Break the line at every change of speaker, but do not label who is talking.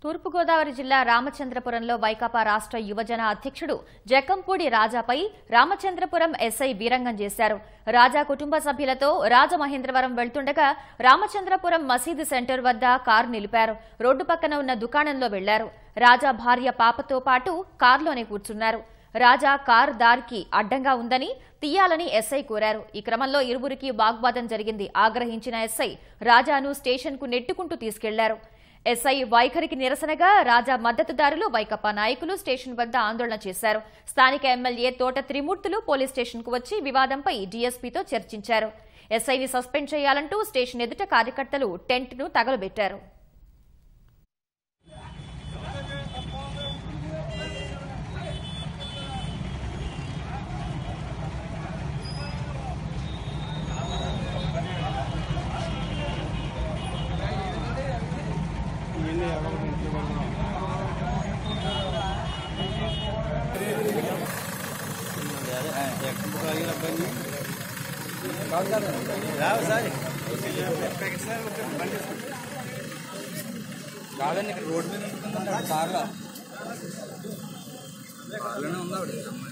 తూర్పుగోదావరి జిల్లా రామచంద్రపురంలో వైకాపా రాష్ట్ర యువజన అధ్యక్షుడు జకంపూడి రాజాపై రామచంద్రపురం ఎస్ఐ వీరంగం చేశారు రాజా కుటుంబ సభ్యులతో రాజమహేంద్రవరం వెళ్తుండగా రామచంద్రపురం మసీదు సెంటర్ వద్ద కారు నిలిపారు రోడ్డు పక్కన ఉన్న దుకాణంలో వెళ్లారు రాజా భార్య పాపతో పాటు కారులోనే కూర్చున్నారు రాజా కారు దారికి అడ్డంగా ఉందని తీయాలని ఎస్ఐ కోరారు ఈ క్రమంలో ఇరువురికి వాగ్వాదం జరిగింది ఆగ్రహించిన ఎస్ఐ రాజాను స్టేషన్కు నెట్టుకుంటూ తీసుకెళ్లారు ఎస్ఐ వైఖరికి నిరసనగా రాజా మద్దతుదారులు వైకప్పా నాయకులు స్టేషన్ వద్ద ఆందోళన చేశారు స్థానిక ఎమ్మెల్యే తోట త్రిమూర్తులు పోలీస్ స్టేషన్కు వచ్చి వివాదంపై డీఎస్పీతో చర్చించారు ఎస్ఐని సస్పెండ్ చేయాలంటూ స్టేషన్ ఎదుట కార్యకర్తలు టెంట్ను తగలబెట్టారు
కాదండి ఇక్కడ రోడ్డు మీద ఉంటుందండి కార్లో కార్లోనే ఉంది ఆవిడ